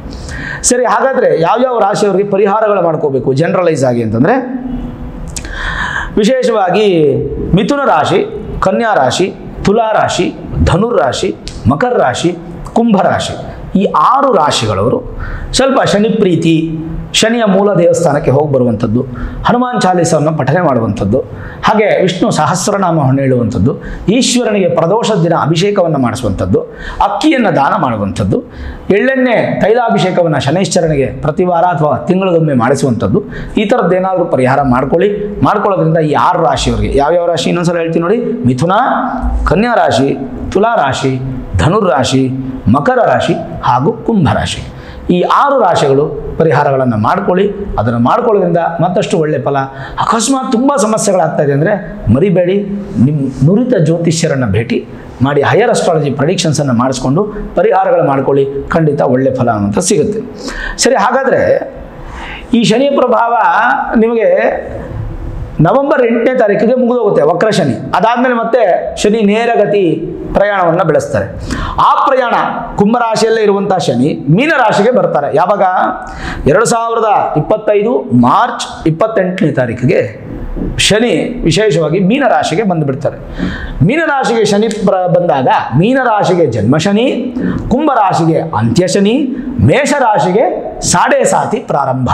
ಸರಿ ಹಾಗಾದರೆ ಯಾವ್ಯಾವ ರಾಶಿಯವರಿಗೆ ಪರಿಹಾರಗಳು ಮಾಡ್ಕೋಬೇಕು ಜನರಲೈಸ್ ಆಗಿ ಅಂತಂದರೆ ವಿಶೇಷವಾಗಿ ಮಿಥುನ ರಾಶಿ ಕನ್ಯಾ ರಾಶಿ ತುಲಾ ರಾಶಿ ಧನುರ್ ರಾಶಿ ಮಕರ ರಾಶಿ ಕುಂಭ ರಾಶಿ ಈ ಆರು ರಾಶಿಗಳವರು ಸ್ವಲ್ಪ ಶನಿ ಪ್ರೀತಿ ಶನಿಯ ಮೂಲ ದೇವಸ್ಥಾನಕ್ಕೆ ಹೋಗಿ ಬರುವಂಥದ್ದು ಹನುಮಾನ್ ಚಾಲೀಸವನ್ನು ಪಠನೆ ಮಾಡುವಂಥದ್ದು ಹಾಗೆ ವಿಷ್ಣು ಸಹಸ್ರನಾಮವನ್ನು ಹೇಳುವಂಥದ್ದು ಈಶ್ವರನಿಗೆ ಪ್ರದೋಷದ ದಿನ ಅಭಿಷೇಕವನ್ನು ಮಾಡಿಸುವಂಥದ್ದು ಅಕ್ಕಿಯನ್ನು ದಾನ ಮಾಡುವಂಥದ್ದು ಎಳ್ಳೆಣ್ಣೆ ತೈಲಾಭಿಷೇಕವನ್ನು ಶನೈಶ್ಚರನಿಗೆ ಪ್ರತಿ ವಾರ ಅಥವಾ ತಿಂಗಳಿಗೊಮ್ಮೆ ಮಾಡಿಸುವಂಥದ್ದು ಈ ಥರದ್ದೇನಾದರೂ ಪರಿಹಾರ ಮಾಡ್ಕೊಳ್ಳಿ ಮಾಡ್ಕೊಳ್ಳೋದ್ರಿಂದ ಈ ಆರು ರಾಶಿಯವರಿಗೆ ಯಾವ್ಯಾವ ರಾಶಿ ಇನ್ನೊಂದ್ಸಲ ಹೇಳ್ತೀನಿ ನೋಡಿ ಮಿಥುನ ಕನ್ಯಾ ರಾಶಿ ತುಲಾ ರಾಶಿ ಧನುರ್ ರಾಶಿ ಮಕರ ರಾಶಿ ಹಾಗೂ ಕುಂಭ ರಾಶಿ ಈ ಆರು ರಾಶಿಗಳು ಪರಿಹಾರಗಳನ್ನು ಮಾಡ್ಕೊಳ್ಳಿ ಅದನ್ನು ಮಾಡ್ಕೊಳ್ಳೋದ್ರಿಂದ ಮತ್ತಷ್ಟು ಒಳ್ಳೆ ಫಲ ಅಕಸ್ಮಾತ್ ತುಂಬ ಸಮಸ್ಯೆಗಳಾಗ್ತಾ ಇದೆ ಅಂದರೆ ಮರಿಬೇಡಿ ನಿಮ್ಮ ನುರಿತ ಜ್ಯೋತಿಷ್ಯರನ್ನು ಭೇಟಿ ಮಾಡಿ ಹೈಯರ್ ಅಸ್ಟ್ರಾಲಜಿ ಪ್ರಡಿಕ್ಷನ್ಸನ್ನು ಮಾಡಿಸ್ಕೊಂಡು ಪರಿಹಾರಗಳು ಮಾಡ್ಕೊಳ್ಳಿ ಖಂಡಿತ ಒಳ್ಳೆ ಫಲ ಅಂತ ಸಿಗುತ್ತೆ ಸರಿ ಹಾಗಾದರೆ ಈ ಶನಿ ಪ್ರಭಾವ ನಿಮಗೆ ನವೆಂಬರ್ ಎಂಟನೇ ತಾರೀಕಿಗೆ ಮುಗಿದೋಗುತ್ತೆ ವಕ್ರ ಶನಿ ಅದಾದಮೇಲೆ ಮತ್ತೆ ಶನಿ ನೇರಗತಿ ಪ್ರಯಾಣವನ್ನು ಬೆಳೆಸ್ತಾರೆ ಆ ಪ್ರಯಾಣ ಕುಂಭರಾಶಿಯಲ್ಲೇ ಇರುವಂಥ ಶನಿ ಮೀನರಾಶಿಗೆ ಬರ್ತಾರೆ ಯಾವಾಗ ಎರಡು ಸಾವಿರದ ಇಪ್ಪತ್ತೈದು ಮಾರ್ಚ್ ಇಪ್ಪತ್ತೆಂಟನೇ ತಾರೀಕಿಗೆ ಶನಿ ವಿಶೇಷವಾಗಿ ಮೀನರಾಶಿಗೆ ಬಂದುಬಿಡ್ತಾರೆ ಮೀನರಾಶಿಗೆ ಶನಿ ಪ್ರ ಬಂದಾಗ ಮೀನರಾಶಿಗೆ ಜನ್ಮ ಶನಿ ಕುಂಭರಾಶಿಗೆ ಅಂತ್ಯ ಶನಿ ಮೇಷರಾಶಿಗೆ ಸಾಡೆ ಸಾತಿ ಪ್ರಾರಂಭ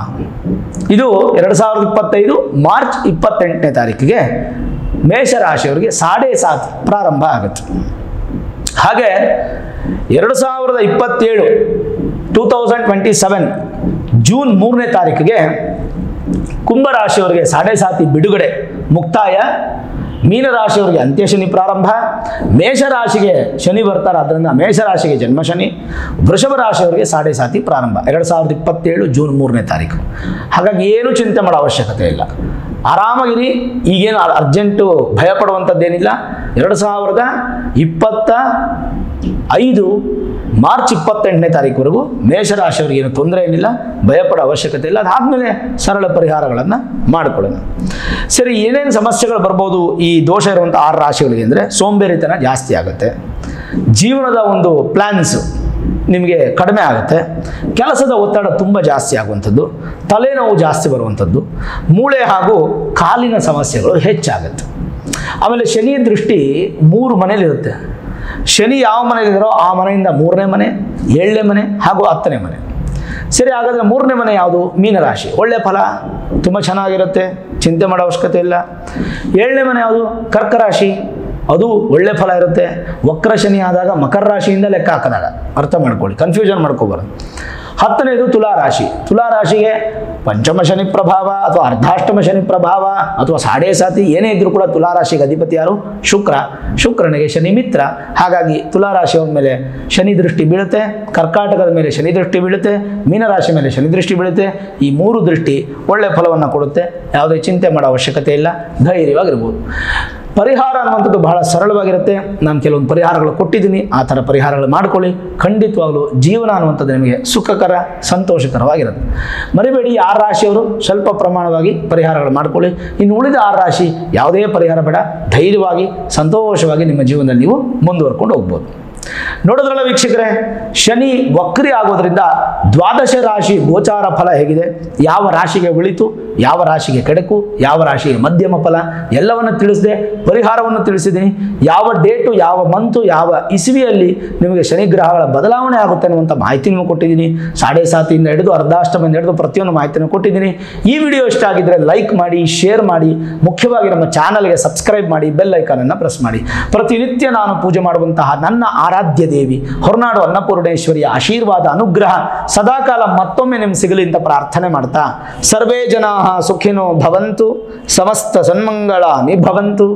ಇದು ಎರಡು ಸಾವಿರದ ಇಪ್ಪತ್ತೈದು ಮಾರ್ಚ್ ಇಪ್ಪತ್ತೆಂಟನೇ ತಾರೀಕಿಗೆ ಮೇಷರಾಶಿಯವರಿಗೆ ಸಾಡೆ ಸಾತ್ ಪ್ರಾರಂಭ ಆಗುತ್ತೆ ಹಾಗೆ ಎರಡು ಸಾವಿರದ ಇಪ್ಪತ್ತೇಳು two thousand twenty seven June ಮೂರನೇ ತಾರೀಕಿಗೆ ಕುಂಭರಾಶಿಯವರಿಗೆ ಸಾಡೆ ಸಾತಿ ಬಿಡುಗಡೆ ಮುಕ್ತಾಯ ಮೀನರಾಶಿಯವರಿಗೆ ಅಂತ್ಯಶನಿ ಪ್ರಾರಂಭ ಮೇಷರಾಶಿಗೆ ಶನಿ ಬರ್ತಾರೆ ಅದರಿಂದ ಮೇಷರಾಶಿಗೆ ಜನ್ಮ ಶನಿ ವೃಷಭ ರಾಶಿಯವರಿಗೆ ಸಾಡೆ ಸಾತಿ ಪ್ರಾರಂಭ ಎರಡು ಸಾವಿರದ ಇಪ್ಪತ್ತೇಳು ಜೂನ್ ಮೂರನೇ ತಾರೀಕು ಹಾಗಾಗಿ ಏನು ಚಿಂತೆ ಮಾಡೋ ಅವಶ್ಯಕತೆ ಇಲ್ಲ ಆರಾಮಾಗಿರಿ ಈಗೇನು ಅರ್ಜೆಂಟು ಭಯ ಪಡುವಂಥದ್ದೇನಿಲ್ಲ ಎರಡು ಸಾವಿರದ ಇಪ್ಪತ್ತ ಐದು ಮಾರ್ಚ್ ಇಪ್ಪತ್ತೆಂಟನೇ ತಾರೀಕುವರೆಗೂ ಮೇಷರಾಶಿಯವರಿಗೆ ಏನು ತೊಂದರೆ ಏನಿಲ್ಲ ಭಯಪಡೋ ಅವಶ್ಯಕತೆ ಇಲ್ಲ ಅದಾದಮೇಲೆ ಸರಳ ಪರಿಹಾರಗಳನ್ನು ಮಾಡಿಕೊಳ್ಳೋಣ ಸರಿ ಏನೇನು ಸಮಸ್ಯೆಗಳು ಬರ್ಬೋದು ಈ ದೋಷ ಇರುವಂಥ ಆರು ರಾಶಿಗಳಿಗೆ ಅಂದರೆ ಸೋಂಬೇರಿತನ ಜಾಸ್ತಿ ಆಗುತ್ತೆ ಜೀವನದ ಒಂದು ಪ್ಲ್ಯಾನ್ಸ್ ನಿಮಗೆ ಕಡಿಮೆ ಆಗುತ್ತೆ ಕೆಲಸದ ಒತ್ತಡ ತುಂಬ ಜಾಸ್ತಿ ಆಗುವಂಥದ್ದು ತಲೆನೋವು ಜಾಸ್ತಿ ಬರುವಂಥದ್ದು ಮೂಳೆ ಹಾಗೂ ಕಾಲಿನ ಸಮಸ್ಯೆಗಳು ಹೆಚ್ಚಾಗುತ್ತೆ ಆಮೇಲೆ ಶನಿ ದೃಷ್ಟಿ ಮೂರು ಮನೇಲಿರುತ್ತೆ ಶನಿ ಯಾವ ಮನೆಯಲ್ಲಿದ್ದಾರೋ ಆ ಮನೆಯಿಂದ ಮೂರನೇ ಮನೆ ಏಳನೇ ಮನೆ ಹಾಗೂ ಹತ್ತನೇ ಮನೆ ಸರಿ ಹಾಗಾದರೆ ಮೂರನೇ ಮನೆ ಯಾವುದು ಮೀನರಾಶಿ ಒಳ್ಳೆ ಫಲ ತುಂಬ ಚೆನ್ನಾಗಿರುತ್ತೆ ಚಿಂತೆ ಮಾಡೋ ಅವಶ್ಯಕತೆ ಇಲ್ಲ ಏಳನೇ ಮನೆ ಯಾವುದು ಕರ್ಕ ರಾಶಿ ಅದು ಒಳ್ಳೆ ಫಲ ಇರುತ್ತೆ ವಕ್ರ ಶನಿ ಆದಾಗ ಮಕರ ರಾಶಿಯಿಂದ ಲೆಕ್ಕ ಹಾಕಿದಾಗ ಅರ್ಥ ಮಾಡ್ಕೊಳ್ಳಿ ಕನ್ಫ್ಯೂಷನ್ ಮಾಡ್ಕೋಬಾರ್ದು ಹತ್ತನೇದು ತುಲಾ ರಾಶಿ ತುಲಾ ರಾಶಿಗೆ ಪಂಚಮ ಶನಿ ಪ್ರಭಾವ ಅಥವಾ ಅರ್ಧಾಷ್ಟಮ ಶನಿ ಪ್ರಭಾವ ಅಥವಾ ಸಾಡೆ ಸಾತಿ ಏನೇ ಇದ್ರೂ ಕೂಡ ತುಲಾ ರಾಶಿಗೆ ಅಧಿಪತಿ ಯಾರು ಶುಕ್ರ ಶುಕ್ರನಿಗೆ ಶನಿ ಮಿತ್ರ ಹಾಗಾಗಿ ತುಲಾ ರಾಶಿಯವರ ಮೇಲೆ ಶನಿ ದೃಷ್ಟಿ ಬೀಳುತ್ತೆ ಕರ್ಕಾಟಕದ ಮೇಲೆ ಶನಿ ದೃಷ್ಟಿ ಬೀಳುತ್ತೆ ಮೀನರಾಶಿ ಮೇಲೆ ಶನಿ ದೃಷ್ಟಿ ಬೀಳುತ್ತೆ ಈ ಮೂರು ದೃಷ್ಟಿ ಒಳ್ಳೆಯ ಫಲವನ್ನು ಕೊಡುತ್ತೆ ಯಾವುದೇ ಚಿಂತೆ ಮಾಡೋ ಅವಶ್ಯಕತೆ ಇಲ್ಲ ಧೈರ್ಯವಾಗಿರ್ಬೋದು ಪರಿಹಾರ ಅನ್ನುವಂಥದ್ದು ಬಹಳ ಸರಳವಾಗಿರುತ್ತೆ ನಾನು ಕೆಲವೊಂದು ಪರಿಹಾರಗಳು ಕೊಟ್ಟಿದ್ದೀನಿ ಆ ಥರ ಪರಿಹಾರಗಳು ಮಾಡ್ಕೊಳ್ಳಿ ಖಂಡಿತವಾಗ್ಲೂ ಜೀವನ ಅನ್ನುವಂಥದ್ದು ನಿಮಗೆ ಸುಖಕರ ಸಂತೋಷಕರವಾಗಿರುತ್ತೆ ಮರಿಬೇಡಿ ಈ ಆರು ರಾಶಿಯವರು ಸ್ವಲ್ಪ ಪ್ರಮಾಣವಾಗಿ ಪರಿಹಾರಗಳು ಮಾಡ್ಕೊಳ್ಳಿ ಇನ್ನು ಉಳಿದ ಆರು ರಾಶಿ ಯಾವುದೇ ಪರಿಹಾರ ಬೇಡ ಧೈರ್ಯವಾಗಿ ಸಂತೋಷವಾಗಿ ನಿಮ್ಮ ಜೀವನದಲ್ಲಿ ನೀವು ಮುಂದುವರ್ಕೊಂಡು ಹೋಗ್ಬೋದು ನೋಡಿದ್ರಲ್ಲ ವೀಕ್ಷಕರೇ ಶನಿ ವಕ್ರಿ ಆಗೋದ್ರಿಂದ ದ್ವಾದಶ ರಾಶಿ ಗೋಚಾರ ಫಲ ಹೇಗಿದೆ ಯಾವ ರಾಶಿಗೆ ಉಳಿತು ಯಾವ ರಾಶಿಗೆ ಕೆಡಕು ಯಾವ ರಾಶಿಗೆ ಮಧ್ಯಮ ಫಲ ಎಲ್ಲವನ್ನು ತಿಳಿಸಿದೆ ಪರಿಹಾರವನ್ನು ತಿಳಿಸಿದ್ದೀನಿ ಯಾವ ಡೇಟು ಯಾವ ಮಂತು ಯಾವ ಇಸುವಿಯಲ್ಲಿ ನಿಮಗೆ ಶನಿ ಗ್ರಹಗಳ ಬದಲಾವಣೆ ಆಗುತ್ತೆ ಅನ್ನುವಂಥ ಮಾಹಿತಿ ನಿಮಗೆ ಕೊಟ್ಟಿದ್ದೀನಿ ಸಾಡೆ ಸಾತಿಯಿಂದ ಹಿಡಿದು ಅರ್ಧಾಷ್ಟಮದಿಂದ ಹಿಡಿದು ಪ್ರತಿಯೊಂದು ಮಾಹಿತಿಯನ್ನು ಕೊಟ್ಟಿದ್ದೀನಿ ಈ ವಿಡಿಯೋ ಇಷ್ಟ ಆಗಿದ್ರೆ ಲೈಕ್ ಮಾಡಿ ಶೇರ್ ಮಾಡಿ ಮುಖ್ಯವಾಗಿ ನಮ್ಮ ಚಾನಲ್ಗೆ ಸಬ್ಸ್ಕ್ರೈಬ್ ಮಾಡಿ ಬೆಲ್ ಐಕಾನನ್ನು ಪ್ರೆಸ್ ಮಾಡಿ ಪ್ರತಿನಿತ್ಯ ನಾನು ಪೂಜೆ ಮಾಡುವಂತಹ ನನ್ನ ಆರಾಧ್ಯ ದೇವಿ ಹೊರನಾಡು ಅನ್ನಪೂರ್ಣೇಶ್ವರಿಯ ಆಶೀರ್ವಾದ ಅನುಗ್ರಹ ಸದಾಕಾಲ ಮತ್ತೊಮ್ಮೆ ನಿಮ್ಗೆ ಸಿಗಲಿ ಅಂತ ಪ್ರಾರ್ಥನೆ ಮಾಡ್ತಾ ಸರ್ವೇ ಜನಾ ಸುಖಿನೋ ಭವಂತು ಸಮಸ್ತ ಸನ್ಮಂಗಳಾನಿ ಭವಂತು